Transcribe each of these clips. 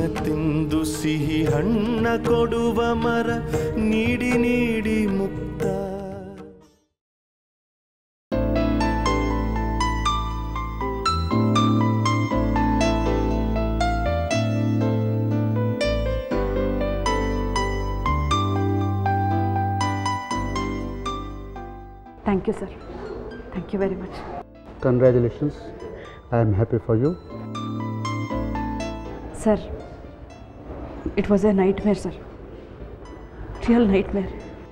ತಿಂದು ಸಿಹಿ ಹಣ್ಣ ಕೊಡುವ ಮರ ನೀಡಿ ನೀಡಿ ಮುಕ್ತ thank you sir thank you very much congratulations I am happy for you sir it was a nightmare sir real nightmare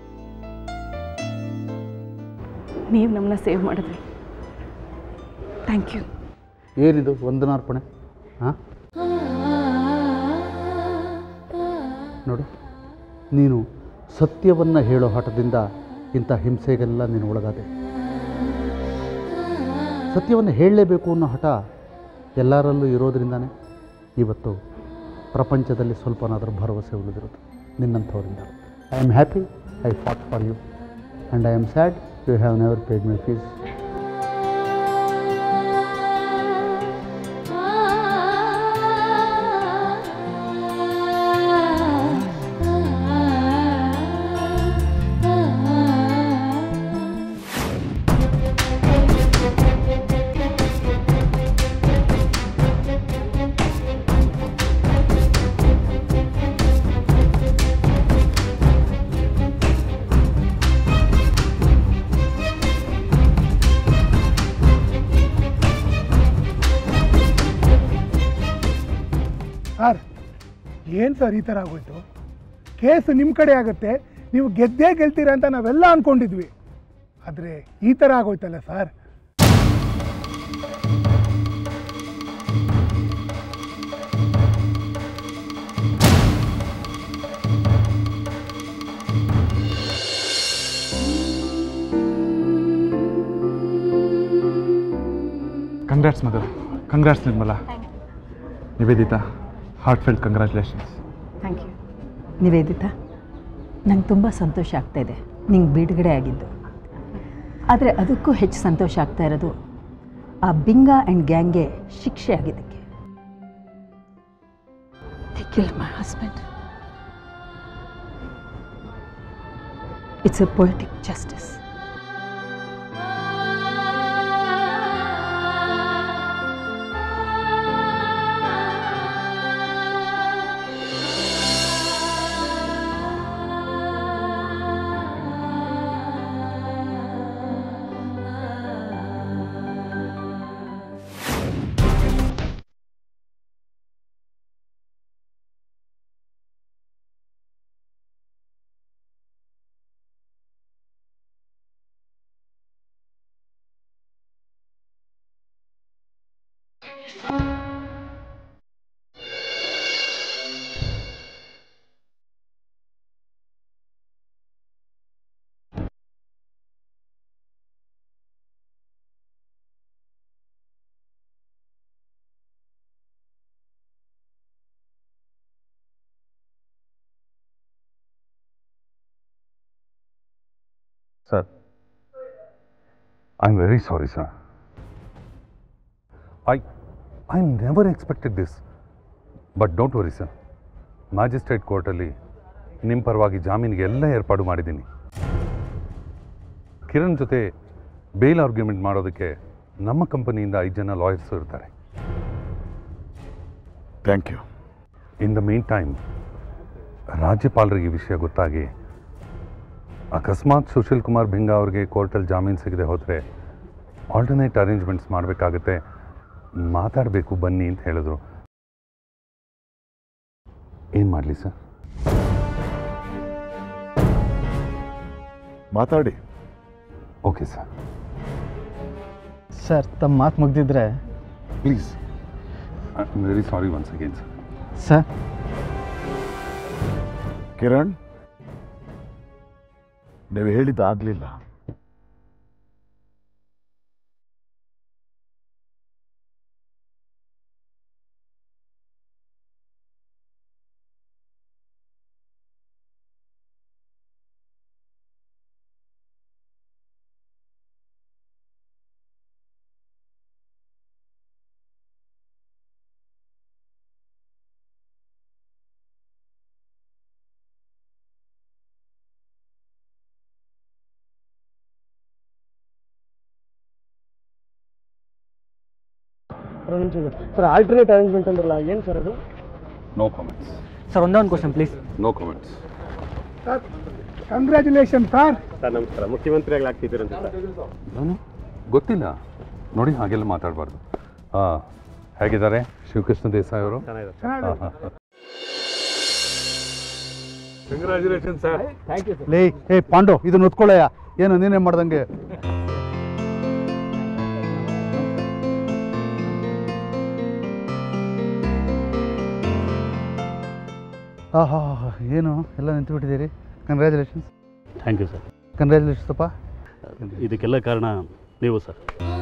ನೀವು ನಮ್ಮನ್ನ ಸೇವ್ ಮಾಡಿದ್ರಿ ಥ್ಯಾಂಕ್ ಯು ಏನಿದು ವಂದನಾರ್ಪಣೆ ಹಾಂ ನೋಡು ನೀನು ಸತ್ಯವನ್ನು ಹೇಳೋ ಹಠದಿಂದ ಇಂಥ ಹಿಂಸೆಗೆಲ್ಲ ನೀನು ಒಳಗಾದೆ ಸತ್ಯವನ್ನು ಹೇಳಲೇಬೇಕು ಅನ್ನೋ ಹಠ ಎಲ್ಲರಲ್ಲೂ ಇರೋದ್ರಿಂದಾನೇ ಇವತ್ತು ಪ್ರಪಂಚದಲ್ಲಿ ಸ್ವಲ್ಪನಾದರೂ ಭರವಸೆ ಉಳಿದಿರೋದು ನಿನ್ನಂಥವರಿಂದ I am happy I fought for you and I am sad you have never paid my fees sir ಏನು ಸರ್ ಈ ಥರ ಆಗೋಯ್ತು ಕೇಸ್ ನಿಮ್ಮ ಕಡೆ ಆಗುತ್ತೆ ನೀವು ಗೆದ್ದೇ ಗೆಲ್ತೀರ ಅಂತ ನಾವೆಲ್ಲ ಅಂದ್ಕೊಂಡಿದ್ವಿ ಆದರೆ ಈ ಥರ ಆಗೋಯ್ತಲ್ಲ sir congrats mother congrats Nirmala Nivedita heartfelt congratulations thank you Nivedita ನಂಗೆ ತುಂಬ ಸಂತೋಷ ಆಗ್ತಾ ಇದೆ ನಿಂಗೆ ಬಿಡುಗಡೆ ಆಗಿದ್ದು ಆದರೆ ಅದಕ್ಕೂ ಹೆಚ್ಚು ಸಂತೋಷ ಆಗ್ತಾ ಇರೋದು ಆ ಬಿಂಗ ಆ್ಯಂಡ್ ಗ್ಯಾಂಗ್ಗೆ ಶಿಕ್ಷೆ ಆಗಿದ್ದಕ್ಕೆ kill my husband it's a politic justice Sir, I'm very sorry, sir. I, I never expected this. But don't worry sir magistrate ಕೋರ್ಟಲ್ಲಿ ನಿಮ್ಮ ಪರವಾಗಿ ಜಾಮೀನಿಗೆ ಎಲ್ಲ ಏರ್ಪಾಡು ಮಾಡಿದ್ದೀನಿ ಕಿರಣ್ ಜೊತೆ ಬೇಲ್ ಆರ್ಗ್ಯುಮೆಂಟ್ ಮಾಡೋದಕ್ಕೆ ನಮ್ಮ ಕಂಪನಿಯಿಂದ ಐದು ಜನ ಲಾಯರ್ಸು ಇರ್ತಾರೆ thank you in the meantime ರಾಜ್ಯಪಾಲರಿಗೆ ಈ ವಿಷಯ ಗೊತ್ತಾಗಿ ಅಕಸ್ಮಾತ್ ಸುಶೀಲ್ ಕುಮಾರ್ ಭಿಂಗ ಅವ್ರಿಗೆ ಕೋರ್ಟಲ್ಲಿ ಜಾಮೀನು ಸಿಗದೆ ಹೋದರೆ ಆಲ್ಟರ್ನೇಟ್ ಅರೇಂಜ್ಮೆಂಟ್ಸ್ ಮಾಡಬೇಕಾಗತ್ತೆ ಮಾತಾಡಬೇಕು ಬನ್ನಿ ಅಂತ ಹೇಳಿದ್ರು ಏನು ಮಾಡಲಿ ಸರ್ ಮಾತಾಡಿ ಓಕೆ ಸರ್ ಸರ್ ತಮ್ಮ ಮಾತು ಮುಗ್ದಿದ್ರೆ please I am very sorry once again sir sir Kiran ನೀವು ಹೇಳಿದ್ದು ಆಗಲಿಲ್ಲ ಸರ್ ಆಲ್ಟರ್ನೇಟ್ ಅರೇಂಜ್ಮೆಂಟ್ ಅಂದ್ರಲ್ಲ ಏನು ಸರ್ ಅದು ನೋ ಕಾಮೆಂಟ್ಸ್ ಸರ್ ಒಂದೇ ಒಂದು question please no comments sir congratulation sir sir ನಮಸ್ಕಾರ ಮುಖ್ಯಮಂತ್ರಿ ಆಗ್ತಿದ್ದೀರಂತ ಸರ್ ನಾನು ಗೊತ್ತಿಲ್ಲ ನೋಡಿ ಹಾಗೆಲ್ಲ ಮಾತಾಡಬಾರ್ದು ಹಾಂ ಹೇಗಿದ್ದಾರೆ ಶಿವಕೃಷ್ಣ ದೇಸಾಯಿ ಅವರು ಚೆನ್ನಾಗಿದೆ congratulation sir thank you sir ಲೇ ಏ ಪಾಂಡು ಇದನ್ನ ಹೊತ್ಕೊಳ್ಳಯ್ಯ ಏನು ನೀನೇ ಮಾಡ್ದಂಗೆ ಆಹಾ ಏನು ಎಲ್ಲ ನಿಂತು ಬಿಟ್ಟಿದ್ದೀರಿ congratulations thank you sir congratulations ಅಪ್ಪ ಇದಕ್ಕೆಲ್ಲ ಕಾರಣ ನೀವು sir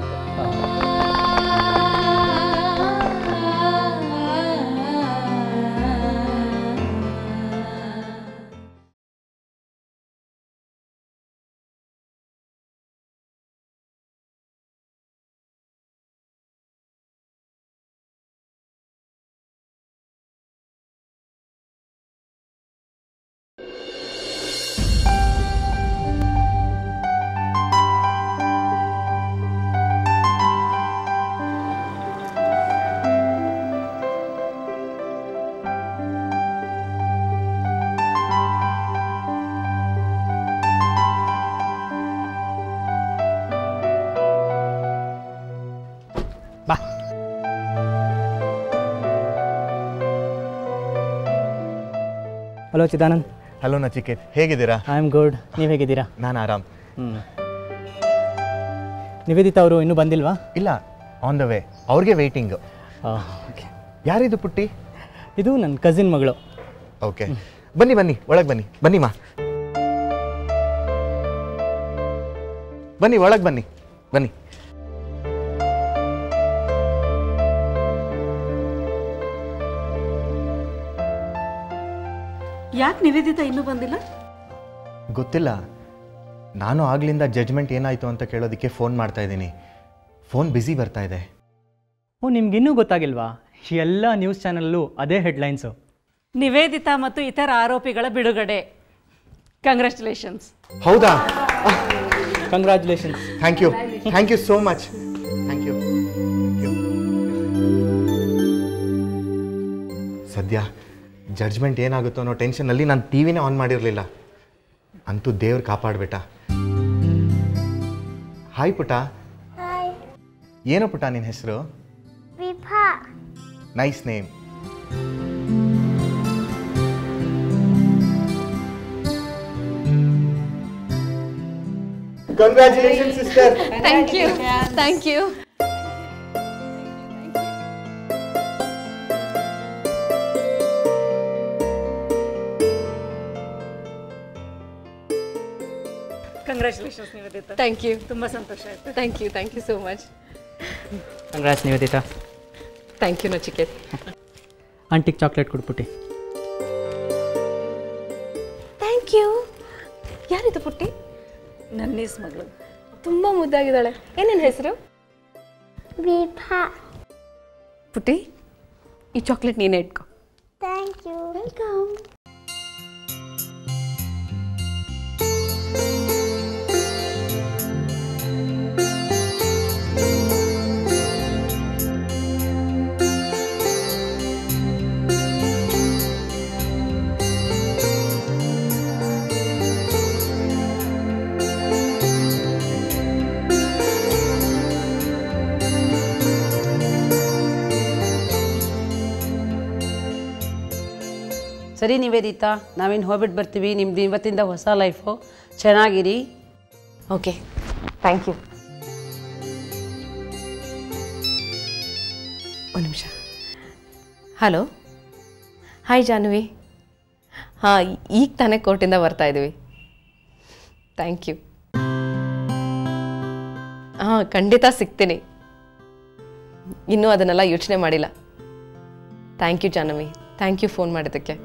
hello Chidanand hello Nachiket ಹೇಗಿದ್ದೀರಾ ಐ ಆಮ್ ಗುಡ್ ನೀವು ಹೇಗಿದ್ದೀರಾ ನಾನು ಆರಾಮ್ ಹ್ಞೂ ನಿವೇದಿತಾ ಅವರು ಇನ್ನೂ ಬಂದಿಲ್ವಾ ಇಲ್ಲ ಆನ್ ದ ವೇ ಅವ್ರಿಗೆ ವೇಟಿಂಗ್ ಓಕೆ ಯಾರಿದು ಪುಟ್ಟಿ ಇದು ನನ್ನ ಕಸಿನ್ ಮಗಳು ಓಕೆ ಬನ್ನಿ ಬನ್ನಿ ಒಳಗೆ ಬನ್ನಿ ಬನ್ನಿ ಮಾ ಬನ್ನಿ ಒಳಗೆ ಬನ್ನಿ ಬನ್ನಿ ಯಾಕೆ ನಿವೇದಿತಾ ಇನ್ನೂ ಬಂದಿಲ್ಲ ಗೊತ್ತಿಲ್ಲ ನಾನು ಆಗ್ಲಿಂದ ಜಡ್ಜ್ಮೆಂಟ್ ಏನಾಯಿತು ಅಂತ ಕೇಳೋದಕ್ಕೆ ಫೋನ್ ಮಾಡ್ತಾ ಇದ್ದೀನಿ ಫೋನ್ ಬ್ಯುಸಿ ಬರ್ತಾ ಇದೆ ಓ ನಿಮ್ಗಿನ್ನೂ ಗೊತ್ತಾಗಿಲ್ವಾ ಎಲ್ಲ ನ್ಯೂಸ್ ಚಾನಲ್ಲೂ ಅದೇ ಹೆಡ್ಲೈನ್ಸು ನಿವೇದಿತಾ ಮತ್ತು ಇತರ ಆರೋಪಿಗಳ ಬಿಡುಗಡೆ ಕಂಗ್ರ್ಯಾಚುಲೇಷನ್ಸ್ ಹೌದಾ congratulations thank you thank you so much thank you ಸದ್ಯ ಜಡ್ಜ್ಮೆಂಟ್ ಏನಾಗುತ್ತೋ ಅನ್ನೋ ಟೆನ್ಷನಲ್ಲಿ ನಾನು ಟಿ ವಿನೇ ಆನ್ ಮಾಡಿರಲಿಲ್ಲ ಅಂತೂ ದೇವ್ರು ಕಾಪಾಡ್ಬಿಟ್ಟ ಹಾಯ್ ಪುಟ ಏನು ಪುಟ ನಿನ್ನ ಹೆಸರು nice name congratulation sister thank you thank you congratulations Nivedita thank you ತುಂಬ ಸಂತೋಷ ಆಯಿತು thank you thank you so much congrats Nivedita thank you Nachiket ಆಂಟಿಗೆ ಚಾಕ್ಲೇಟ್ ಕೊಟ್ಬಿಟ್ಟು ಥ್ಯಾಂಕ್ ಯು ಯಾರಿದು ಪುಟ್ಟಿ ನನ್ನ ಮಗಳು ತುಂಬ ಮುದ್ದಾಗಿದ್ದಾಳೆ ಏನೇನು ಹೆಸರು ಪುಟ್ಟಿ ಈ ಚಾಕ್ಲೇಟ್ ನೀನೇ ಇಟ್ಕೊ ಥ್ಯಾಂಕ್ ಯು ವೆಲ್ಕಮ್ ಸರಿ ನಿವೇದಿತಾ ನಾವೇನು ಹೋಗ್ಬಿಟ್ಟು ಬರ್ತೀವಿ ನಿಮ್ದು ಇವತ್ತಿಂದ ಹೊಸ ಲೈಫು ಚೆನ್ನಾಗಿರಿ ಓಕೆ ಥ್ಯಾಂಕ್ ಯು ಒಂದು ನಿಮಿಷ ಹಲೋ ಹಾಯ್ ಜಾನ್ವಿ ಹಾಂ ಈಗ ತಾನೇ ಕೋರ್ಟಿಂದ ಬರ್ತಾ ಇದ್ದೀವಿ ಥ್ಯಾಂಕ್ ಯು ಹಾಂ ಖಂಡಿತ ಸಿಗ್ತೀನಿ ಇನ್ನೂ ಅದನ್ನೆಲ್ಲ ಯೋಚನೆ ಮಾಡಿಲ್ಲ thank you Jahnavi thank you phone ಮಾಡಿದ್ದಕ್ಕೆ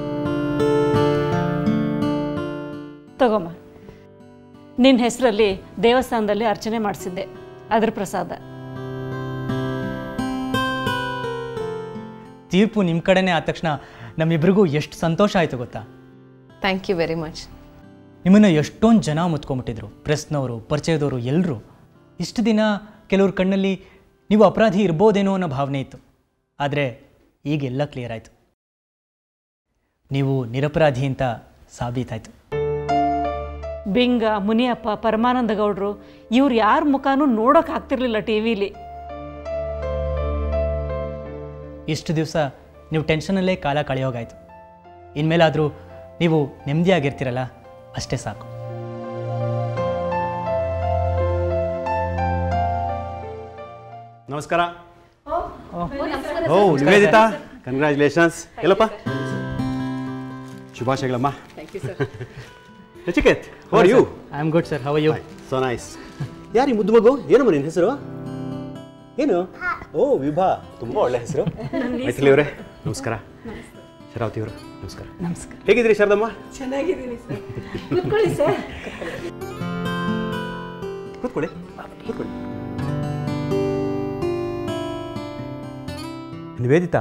ತಗೊಮ್ಮ ನಿನ್ನ ಹೆಸರಲ್ಲಿ ದೇವಸ್ಥಾನದಲ್ಲಿ ಅರ್ಚನೆ ಮಾಡಿಸಿದ್ದೆ ಅದ್ರ ಪ್ರಸಾದ ತೀರ್ಪು ನಿಮ್ಮ ಕಡೆನೇ ಆದ ತಕ್ಷಣ ನಮ್ಮಿಬ್ರಿಗೂ ಎಷ್ಟು ಸಂತೋಷ ಆಯಿತು ಗೊತ್ತಾ ಥ್ಯಾಂಕ್ ಯು ವೆರಿ ಮಚ್ ನಿಮ್ಮನ್ನು ಎಷ್ಟೊಂದು ಜನ ಮುತ್ಕೊಂಬಿಟ್ಟಿದ್ರು ಪ್ರೆಸ್ನವರು ಪರಿಚಯದವರು ಎಲ್ಲರೂ ಇಷ್ಟು ದಿನ ಕೆಲವ್ರ ಕಣ್ಣಲ್ಲಿ ನೀವು ಅಪರಾಧಿ ಇರ್ಬೋದೇನೋ ಅನ್ನೋ ಭಾವನೆ ಇತ್ತು ಆದರೆ ಈಗೆಲ್ಲ ಕ್ಲಿಯರ್ ಆಯಿತು ನೀವು ನಿರಪರಾಧಿ ಅಂತ ಸಾಬೀತಾಯಿತು ಬಿಂಗ ಮುನಿಯಪ್ಪ ಪರಮಾನಂದ ಗೌಡ್ರು ಇವ್ರು ಯಾರ ಮುಖನೂ ನೋಡೋಕೆ ಆಗ್ತಿರ್ಲಿಲ್ಲ ಟಿ ವಿಲಿ ಇಷ್ಟು ದಿವಸ ನೀವು ಟೆನ್ಷನಲ್ಲೇ ಕಾಲ ಕಳೆಯೋಗಾಯಿತು ಇನ್ಮೇಲಾದರೂ ನೀವು ನೆಮ್ಮದಿಯಾಗಿರ್ತೀರಲ್ಲ ಅಷ್ಟೇ ಸಾಕು ನಮಸ್ಕಾರ ಓ ನಿವೇದಿತಾ ಕಂಗ್ರ್ಯಾಚುಲೇಷನ್ಸ್ ಎಲ್ಲಪ್ಪ ಶುಭಾಶಯಗಳಮ್ಮ Nachiket how you I am good sir how are you so nice ಯಾರು ಈ ಮುದ್ದು ಮಗು ಏನಮ್ಮ ನಿನ್ನ ಹೆಸರು ಏನು ಓ ವಿಭಾ ತುಂಬ ಒಳ್ಳೆ ಹೆಸರು ಮೈಥಿಲಿ ಅವರೇ ನಮಸ್ಕಾರ ಶರಾವತಿ ಅವರು ನಮಸ್ಕಾರ ನಮಸ್ಕಾರ ಹೇಗಿದ್ದೀರಿ ಶಾರದಮ್ಮ ಚೆನ್ನಾಗಿದ್ದೀನಿ ಸರ್ ಕೂತ್ಕೊಳ್ಳಿ ಸರ್ ಕೂತ್ಕೊಳ್ಳಿ ಕೂತ್ಕೊಳ್ಳಿ ನಿವೇದಿತಾ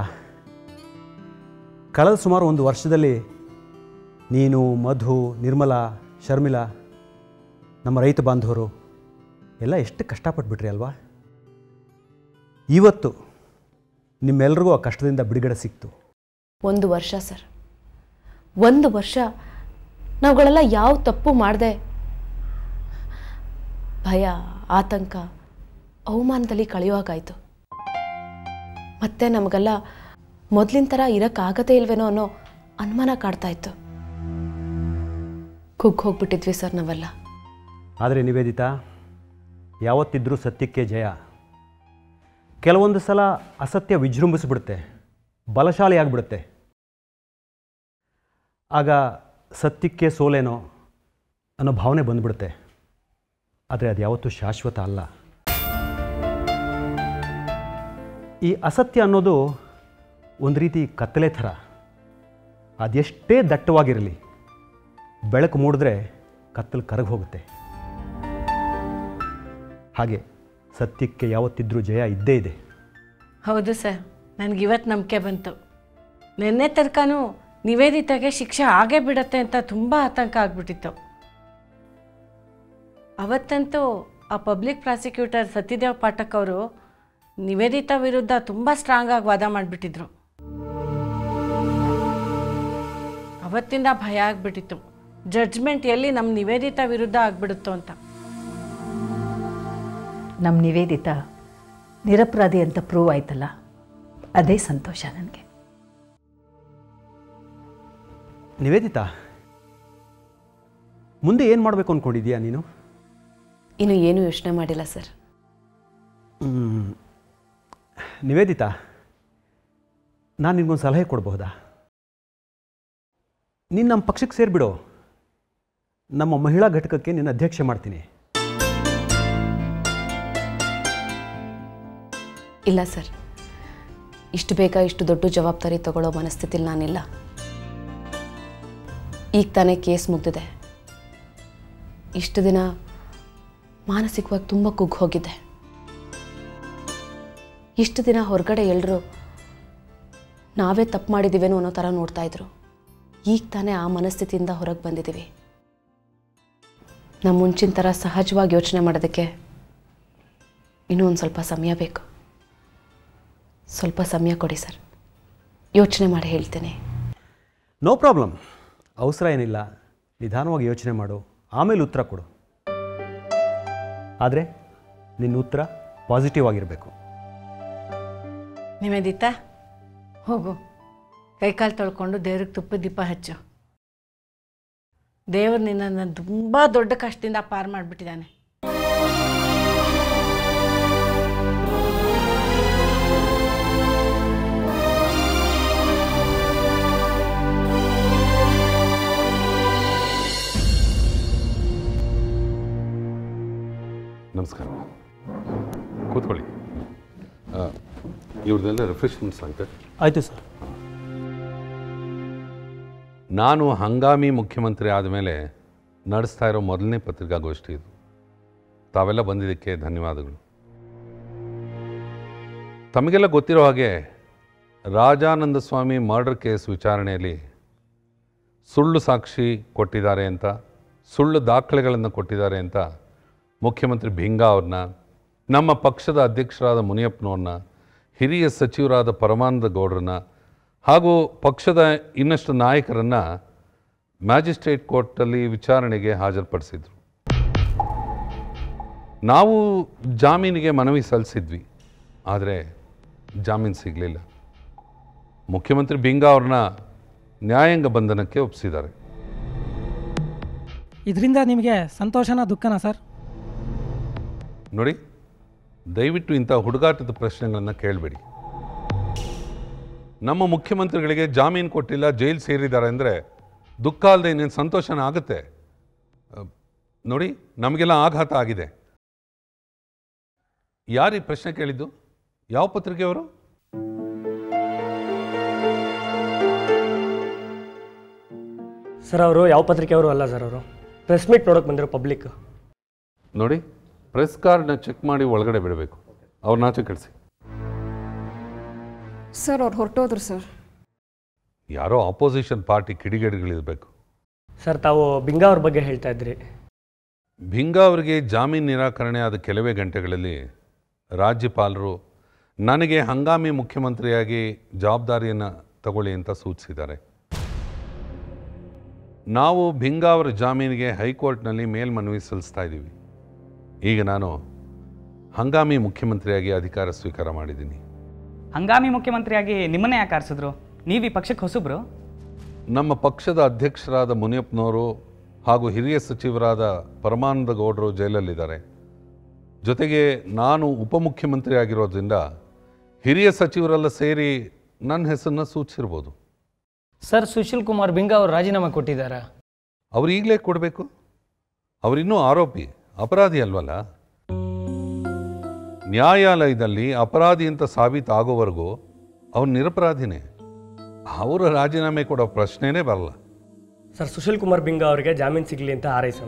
ಕಳೆದ ಸುಮಾರು ಒಂದು ವರ್ಷದಲ್ಲಿ ನೀನು ಮಧು ನಿರ್ಮಲಾ ಶರ್ಮಿಳಾ ನಮ್ಮ ರೈತ ಬಾಂಧವರು ಎಲ್ಲ ಎಷ್ಟು ಕಷ್ಟಪಟ್ಬಿಟ್ರಿ ಅಲ್ವಾ ಇವತ್ತು ನಿಮ್ಮೆಲ್ರಿಗೂ ಆ ಕಷ್ಟದಿಂದ ಬಿಡುಗಡೆ ಸಿಕ್ತು ಒಂದು ವರ್ಷ ಸರ್ ಒಂದು ವರ್ಷ ನಾವುಗಳೆಲ್ಲ ಯಾವ ತಪ್ಪು ಮಾಡದೆ ಭಯ ಆತಂಕ ಅವಮಾನದಲ್ಲಿ ಕಳೆಯುವಾಗಾಯಿತು ಮತ್ತೆ ನಮಗೆಲ್ಲ ಮೊದಲಿನ ಥರ ಇರೋಕ್ಕಾಗದೇ ಇಲ್ವೇನೋ ಅನ್ನೋ ಅನುಮಾನ ಕಾಡ್ತಾ ಇತ್ತು ಕುಗ್ಗ್ ಹೋಗ್ಬಿಟ್ಟಿದ್ವಿ ಸರ್ ನಾವೆಲ್ಲ ಆದರೆ ನಿವೇದಿತಾ ಯಾವತ್ತಿದ್ರೂ ಸತ್ಯಕ್ಕೆ ಜಯ ಕೆಲವೊಂದು ಸಲ ಅಸತ್ಯ ವಿಜೃಂಭಿಸ್ಬಿಡುತ್ತೆ ಬಲಶಾಲಿ ಆಗಿಬಿಡುತ್ತೆ ಆಗ ಸತ್ಯಕ್ಕೆ ಸೋಲೇನೋ ಅನ್ನೋ ಭಾವನೆ ಬಂದ್ಬಿಡುತ್ತೆ ಆದರೆ ಅದು ಯಾವತ್ತೂ ಶಾಶ್ವತ ಅಲ್ಲ ಈ ಅಸತ್ಯ ಅನ್ನೋದು ಒಂದು ರೀತಿ ಕತ್ತಲೆ ಥರ ಅದೆಷ್ಟೇ ದಟ್ಟವಾಗಿರಲಿ ಬೆಳಕು ಮೂಡಿದ್ರೆ ಕತ್ತಲು ಕರಗಿ ಹೋಗುತ್ತೆ ಹಾಗೆ ಸತ್ಯಕ್ಕೆ ಯಾವತ್ತಿದ್ರೂ ಜಯ ಇದ್ದೇ ಇದೆ ಹೌದು ಸರ್ ನನಗೆ ಇವತ್ತು ನಂಬಿಕೆ ಬಂತು ನಿನ್ನೆ ತನಕನೂ ನಿವೇದಿತಾಗೆ ಶಿಕ್ಷೆ ಆಗೇ ಬಿಡತ್ತೆ ಅಂತ ತುಂಬ ಆತಂಕ ಆಗ್ಬಿಟ್ಟಿತ್ತು ಅವತ್ತಂತೂ ಆ ಪಬ್ಲಿಕ್ ಪ್ರಾಸಿಕ್ಯೂಟರ್ ಸತ್ಯದೇವ್ ಪಾಠಕ್ ಅವರು ನಿವೇದಿತಾ ವಿರುದ್ಧ ತುಂಬ ಸ್ಟ್ರಾಂಗ್ ಆಗಿ ವಾದ ಮಾಡಿಬಿಟ್ಟಿದ್ರು ಅವತ್ತಿಂದ ಭಯ ಆಗ್ಬಿಟ್ಟಿತ್ತು ಜಡ್ಜ್ಮೆಂಟ್ ಎಲ್ಲಿ ನಮ್ಮ ನಿವೇದಿತಾ ವಿರುದ್ಧ ಆಗ್ಬಿಡುತ್ತೋ ಅಂತ ನಮ್ಮ ನಿವೇದಿತ ನಿರಪರಾಧಿ ಅಂತ ಪ್ರೂವ್ ಆಯ್ತಲ್ಲ ಅದೇ ಸಂತೋಷ ನನಗೆ ನಿವೇದಿತಾ ಮುಂದೆ ಏನು ಮಾಡಬೇಕು ಅಂದ್ಕೊಂಡಿದ್ಯಾ ನೀನು ಇನ್ನು ಏನೂ ಯೋಚನೆ ಮಾಡಿಲ್ಲ ಸರ್ ಮ್, ನಿವೇದಿತಾ ನಾನು ನಿನಗೊಂದು ಸಲಹೆ ಕೊಡಬಹುದಾ ನೀನು ನಮ್ಮ ಪಕ್ಷಕ್ಕೆ ಸೇರಿಬಿಡು ನಮ್ಮ ಮಹಿಳಾ ಘಟಕಕ್ಕೆ ನಿನ್ನ ಅಧ್ಯಕ್ಷೆ ಮಾಡ್ತೀನಿ ಇಲ್ಲ ಸರ್ ಇಷ್ಟು ಬೇಗ ಇಷ್ಟು ದೊಡ್ಡ ಜವಾಬ್ದಾರಿ ತಗೊಳ್ಳೋ ಮನಸ್ಥಿತಿಲಿ ನಾನಿಲ್ಲ ಈಗ ತಾನೇ ಕೇಸ್ ಮುಗ್ದಿದೆ ಇಷ್ಟು ದಿನ ಮಾನಸಿಕವಾಗಿ ತುಂಬ ಕುಗ್ಗಿ ಹೋಗಿದ್ದೆ ಇಷ್ಟು ದಿನ ಹೊರಗಡೆ ಎಲ್ಲರೂ ನಾವೇ ತಪ್ಪು ಮಾಡಿದ್ದೀವೇನೋ ಅನ್ನೋ ಥರ ನೋಡ್ತಾ ಇದ್ರು ಈಗ ತಾನೇ ಆ ಮನಸ್ಥಿತಿಯಿಂದ ಹೊರಗೆ ಬಂದಿದ್ದೀವಿ ನಮ್ಮ ಮುಂಚಿನ ಥರ ಸಹಜವಾಗಿ ಯೋಚನೆ ಮಾಡೋದಕ್ಕೆ ಇನ್ನೂ ಒಂದು ಸ್ವಲ್ಪ ಸಮಯ ಬೇಕು ಸ್ವಲ್ಪ ಸಮಯ ಕೊಡಿ ಸರ್ ಯೋಚನೆ ಮಾಡಿ ಹೇಳ್ತೇನೆ ನೋ ಪ್ರಾಬ್ಲಮ್ ಅವಸರ ಏನಿಲ್ಲ ನಿಧಾನವಾಗಿ ಯೋಚನೆ ಮಾಡು ಆಮೇಲೆ ಉತ್ತರ ಕೊಡು ಆದರೆ ನಿನ್ನ ಉತ್ತರ ಪಾಸಿಟಿವ್ ಆಗಿರಬೇಕು ನಿವೇದಿತಾ ಹೋಗು ಕೈಕಾಲು ತೊಳ್ಕೊಂಡು ದೇವ್ರಿಗೆ ತುಪ್ಪದ ದೀಪ ಹಚ್ಚು ದೇವ್ರು ನಿನ್ನನ್ನು ತುಂಬ ದೊಡ್ಡ ಕಷ್ಟದಿಂದ ಪಾರು ಮಾಡಿಬಿಟ್ಟಿದ್ದಾನೆ ನಮಸ್ಕಾರ ಕೂತ್ಕೊಳ್ಳಿ ಇವ್ರದ್ದೆಲ್ಲ ರಿಫ್ರೆಶ್ಮೆಂಟ್ಸ್ ಆಗುತ್ತೆ ಆಯಿತು ಸರ್ ನಾನು ಹಂಗಾಮಿ ಮುಖ್ಯಮಂತ್ರಿ ಆದಮೇಲೆ ನಡೆಸ್ತಾ ಇರೋ ಮೊದಲನೇ ಪತ್ರಿಕಾಗೋಷ್ಠಿ ಇದು ತಾವೆಲ್ಲ ಬಂದಿದ್ದಕ್ಕೆ ಧನ್ಯವಾದಗಳು ತಮಗೆಲ್ಲ ಗೊತ್ತಿರೋ ಹಾಗೆ ರಾಜಾನಂದ ಸ್ವಾಮಿ ಮರ್ಡರ್ ಕೇಸ್ ವಿಚಾರಣೆಯಲ್ಲಿ ಸುಳ್ಳು ಸಾಕ್ಷಿ ಕೊಟ್ಟಿದ್ದಾರೆ ಅಂತ ಸುಳ್ಳು ದಾಖಲೆಗಳನ್ನು ಕೊಟ್ಟಿದ್ದಾರೆ ಅಂತ ಮುಖ್ಯಮಂತ್ರಿ ಭಿಂಗಾ ಅವ್ರನ್ನ ನಮ್ಮ ಪಕ್ಷದ ಅಧ್ಯಕ್ಷರಾದ ಮುನಿಯಪ್ಪನವ್ರನ್ನ ಹಿರಿಯ ಸಚಿವರಾದ ಪರಮಾನಂದ ಗೌಡ್ರನ್ನ ಹಾಗೂ ಪಕ್ಷದ ಇನ್ನಷ್ಟು ನಾಯಕರನ್ನು ಮ್ಯಾಜಿಸ್ಟ್ರೇಟ್ ಕೋರ್ಟಲ್ಲಿ ವಿಚಾರಣೆಗೆ ಹಾಜರುಪಡಿಸಿದ್ರು ನಾವು ಜಾಮೀನಿಗೆ ಮನವಿ ಸಲ್ಲಿಸಿದ್ವಿ ಆದರೆ ಜಾಮೀನು ಸಿಗಲಿಲ್ಲ ಮುಖ್ಯಮಂತ್ರಿ ಬಿಂಗಾ ಅವ್ರನ್ನ ನ್ಯಾಯಾಂಗ ಬಂಧನಕ್ಕೆ ಒಪ್ಪಿಸಿದ್ದಾರೆ ಇದರಿಂದ ನಿಮಗೆ ಸಂತೋಷನಾ ದುಃಖನಾ ಸರ್ ನೋಡಿ ದಯವಿಟ್ಟು ಇಂಥ ಹುಡುಗಾಟದ ಪ್ರಶ್ನೆಗಳನ್ನು ಕೇಳಬೇಡಿ ನಮ್ಮ ಮುಖ್ಯಮಂತ್ರಿಗಳಿಗೆ ಜಾಮೀನು ಕೊಟ್ಟಿಲ್ಲ ಜೈಲು ಸೇರಿದ್ದಾರೆ ಅಂದರೆ ದುಃಖ ಅಲ್ಲದೆ ಇನ್ನೇನು ಸಂತೋಷನ ಆಗುತ್ತೆ ಅಹ್, ನೋಡಿ ನಮಗೆಲ್ಲ ಆಘಾತ ಆಗಿದೆ ಯಾರು ಈ ಪ್ರಶ್ನೆ ಕೇಳಿದ್ದು ಯಾವ ಪತ್ರಿಕೆಯವರು ಸರ್ ಅವರು ಯಾವ ಪತ್ರಿಕೆಯವರು ಅಲ್ಲ ಸರ್ ಅವರು ಪ್ರೆಸ್ ಮೀಟ್ ನೋಡೋಕೆ ಬಂದಿರೋ ಪಬ್ಲಿಕ್ ನೋಡಿ ಪ್ರೆಸ್ ಕಾರ್ಡ್ನ ಚೆಕ್ ಮಾಡಿ ಒಳಗಡೆ ಬಿಡಬೇಕು ಅವ್ರನ್ನ ಆಚೆ ಕಳಿಸಿ ಸರ್ ಅವ್ರು ಹೊರಟೋದ್ರು ಸರ್ ಯಾರೋ ಆಪೋಸಿಷನ್ ಪಾರ್ಟಿ ಕಿಡಿಗೇಡಿಗಳಿರಬೇಕು ಸರ್ ತಾವು ಬಿಂಗಾ ಅವ್ರ ಬಗ್ಗೆ ಹೇಳ್ತಾ ಇದ್ರಿ ಭಿಂಗಾ ಅವರಿಗೆ ಜಾಮೀನು ನಿರಾಕರಣೆ ಆದ ಕೆಲವೇ ಗಂಟೆಗಳಲ್ಲಿ ರಾಜ್ಯಪಾಲರು ನನಗೆ ಹಂಗಾಮಿ ಮುಖ್ಯಮಂತ್ರಿಯಾಗಿ ಜವಾಬ್ದಾರಿಯನ್ನು ತಗೊಳ್ಳಿ ಅಂತ ಸೂಚಿಸಿದ್ದಾರೆ ನಾವು ಭಿಂಗಾ ಅವರ ಜಾಮೀನಿಗೆ ಹೈಕೋರ್ಟ್ನಲ್ಲಿ ಮೇಲ್ಮನವಿ ಸಲ್ಲಿಸ್ತಾ ಇದ್ದೀವಿ ಈಗ ನಾನು ಹಂಗಾಮಿ ಮುಖ್ಯಮಂತ್ರಿಯಾಗಿ ಅಧಿಕಾರ ಸ್ವೀಕಾರ ಮಾಡಿದ್ದೀನಿ ಹಂಗಾಮಿ ಮುಖ್ಯಮಂತ್ರಿಯಾಗಿ ನಿಮ್ಮನ್ನೇ ಯಾಕೆ ಆರಿಸಿದ್ರು ನೀವು ಈ ಪಕ್ಷಕ್ಕೆ ಹೊಸಬ್ರು ನಮ್ಮ ಪಕ್ಷದ ಅಧ್ಯಕ್ಷರಾದ ಮುನಿಯಪ್ಪನವರು ಹಾಗೂ ಹಿರಿಯ ಸಚಿವರಾದ ಪರಮಾನಂದ ಗೌಡರು ಜೈಲಲ್ಲಿದ್ದಾರೆ ಜೊತೆಗೆ ನಾನು ಉಪಮುಖ್ಯಮಂತ್ರಿ ಆಗಿರೋದ್ರಿಂದ ಹಿರಿಯ ಸಚಿವರೆಲ್ಲ ಸೇರಿ ನನ್ನ ಹೆಸರನ್ನ ಸೂಚಿಸಿರ್ಬೋದು ಸರ್ ಸುಶೀಲ್ ಕುಮಾರ್ ಬಿಂಗಾ ಅವರು ರಾಜೀನಾಮೆ ಕೊಟ್ಟಿದ್ದಾರಾ ಅವ್ರು ಈಗಲೇ ಕೊಡಬೇಕು ಅವರಿನ್ನೂ ಆರೋಪಿ ಅಪರಾಧಿ ಅಲ್ವಲ್ಲ ನ್ಯಾಯಾಲಯದಲ್ಲಿ ಅಪರಾಧಿ ಅಂತ ಸಾಬೀತಾಗೋವರೆಗೂ ಅವ್ರು ನಿರಪರಾಧಿನೇ ಅವರ ರಾಜೀನಾಮೆ ಕೊಡೋ ಪ್ರಶ್ನೆನೇ ಬರಲ್ಲ ಸರ್ ಸುಶೀಲ್ ಕುಮಾರ್ ಬಿಂಗಾ ಅವರಿಗೆ ಜಾಮೀನು ಸಿಗಲಿ ಅಂತ ಹಾರೈಸೋಣ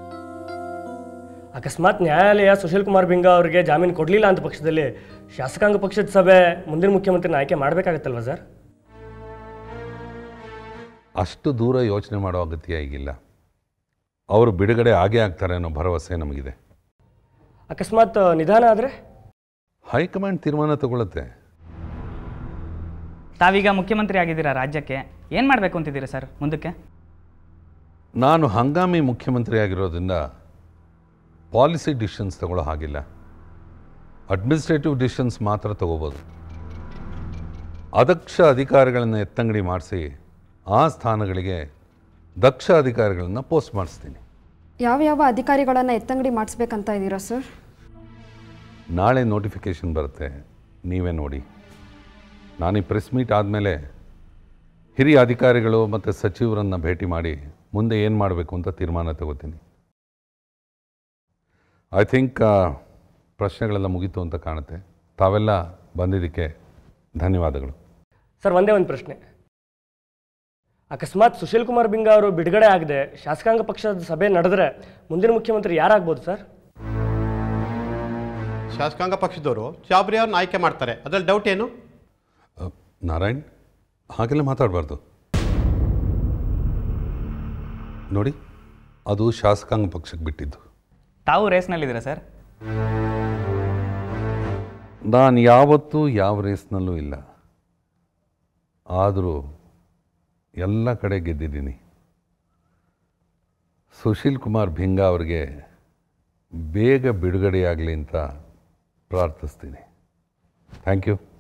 ಅಕಸ್ಮಾತ್ ನ್ಯಾಯಾಲಯ ಸುಶೀಲ್ ಕುಮಾರ್ ಬಿಂಗಾ ಅವರಿಗೆ ಜಾಮೀನು ಕೊಡಲಿಲ್ಲ ಅಂತ ಪಕ್ಷದಲ್ಲಿ ಶಾಸಕಾಂಗ ಪಕ್ಷದ ಸಭೆ ಮುಂದಿನ ಮುಖ್ಯಮಂತ್ರಿನ ಆಯ್ಕೆ ಮಾಡಬೇಕಾಗತ್ತಲ್ವ ಸರ್ ಅಷ್ಟು ದೂರ ಯೋಚನೆ ಮಾಡೋ ಅಗತ್ಯ ಈಗಿಲ್ಲ ಅವರು ಬಿಡುಗಡೆ ಆಗೇ ಆಗ್ತಾರೆ ಅನ್ನೋ ಭರವಸೆ ನಮಗಿದೆ ಅಕಸ್ಮಾತ್ ನಿಧಾನ ಆದರೆ ಹೈಕಮಾಂಡ್ ತೀರ್ಮಾನ ತಗೊಳುತ್ತೆ ತಾವೀಗ ಮುಖ್ಯಮಂತ್ರಿ ಆಗಿದ್ದೀರಾ ರಾಜ್ಯಕ್ಕೆ ಏನು ಮಾಡಬೇಕು ಅಂತಿದ್ದೀರಾ ಸರ್ ಮುಂದಕ್ಕೆ ನಾನು ಹಂಗಾಮಿ ಮುಖ್ಯಮಂತ್ರಿ ಆಗಿರೋದ್ರಿಂದ ಪಾಲಿಸಿ ಡಿಸಿಷನ್ಸ್ ತಗೊಳ್ಳೋ ಹಾಗಿಲ್ಲ ಅಡ್ಮಿನಿಸ್ಟ್ರೇಟಿವ್ ಡಿಸಿಷನ್ಸ್ ಮಾತ್ರ ತಗೋಬೋದು ಅದಕ್ಷ ಅಧಿಕಾರಿಗಳನ್ನು ಎತ್ತಂಗಡಿ ಮಾಡಿಸಿ ಆ ಸ್ಥಾನಗಳಿಗೆ ದಕ್ಷ ಅಧಿಕಾರಿಗಳನ್ನು ಪೋಸ್ಟ್ ಮಾಡಿಸ್ತೀನಿ ಯಾವ ಯಾವ ಅಧಿಕಾರಿಗಳನ್ನು ಎತ್ತಂಗಡಿ ಮಾಡಿಸ್ಬೇಕಂತ ಇದ್ದೀರಾ ಸರ್ ನಾಳೆ ನೋಟಿಫಿಕೇಷನ್ ಬರುತ್ತೆ ನೀವೇ ನೋಡಿ ನಾನು ಈ ಪ್ರೆಸ್ ಮೀಟ್ ಆದಮೇಲೆ ಹಿರಿಯ ಅಧಿಕಾರಿಗಳು ಮತ್ತು ಸಚಿವರನ್ನು ಭೇಟಿ ಮಾಡಿ ಮುಂದೆ ಏನು ಮಾಡಬೇಕು ಅಂತ ತೀರ್ಮಾನ ತಗೋತೀನಿ ಐ ಥಿಂಕ್ ಪ್ರಶ್ನೆಗಳೆಲ್ಲ ಮುಗೀತು ಅಂತ ಕಾಣುತ್ತೆ ತಾವೆಲ್ಲ ಬಂದಿದ್ದಕ್ಕೆ ಧನ್ಯವಾದಗಳು ಸರ್ ಒಂದೇ ಒಂದು ಪ್ರಶ್ನೆ ಅಕಸ್ಮಾತ್ ಸುಶೀಲ್ ಕುಮಾರ್ ಬಿಂಗಾ ಅವರು ಬಿಡುಗಡೆ ಆಗದೆ ಶಾಸಕಾಂಗ ಪಕ್ಷದ ಸಭೆ ನಡೆದ್ರೆ ಮುಂದಿನ ಮುಖ್ಯಮಂತ್ರಿ ಯಾರಾಗ್ಬೋದು ಸರ್ ಶಾಸಕಾಂಗ ಪಕ್ಷದವರು ಚಾಬ್ರಿ ಅವ್ರನ್ನ ಆಯ್ಕೆ ಮಾಡ್ತಾರೆ ಅದ್ರಲ್ಲಿ ಡೌಟ್ ಏನು ನಾರಾಯಣ್ ಹಾಗೆಲ್ಲ ಮಾತಾಡಬಾರ್ದು ನೋಡಿ ಅದು ಶಾಸಕಾಂಗ ಪಕ್ಷಕ್ಕೆ ಬಿಟ್ಟಿದ್ದು ತಾವು ರೇಸ್ನಲ್ಲಿದ್ದೀರಾ ಸರ್ ನಾನು ಯಾವತ್ತೂ ಯಾವ ರೇಸ್ನಲ್ಲೂ ಇಲ್ಲ ಆದರೂ ಎಲ್ಲ ಕಡೆ ಗೆದ್ದಿದ್ದೀನಿ ಸುಶೀಲ್ ಕುಮಾರ್ ಭಿಂಗಾ ಅವರಿಗೆ ಬೇಗ ಬಿಡುಗಡೆಯಾಗಲಿ ಅಂತ ಪ್ರಾರ್ಥಿಸ್ತೀನಿ ಥ್ಯಾಂಕ್ ಯು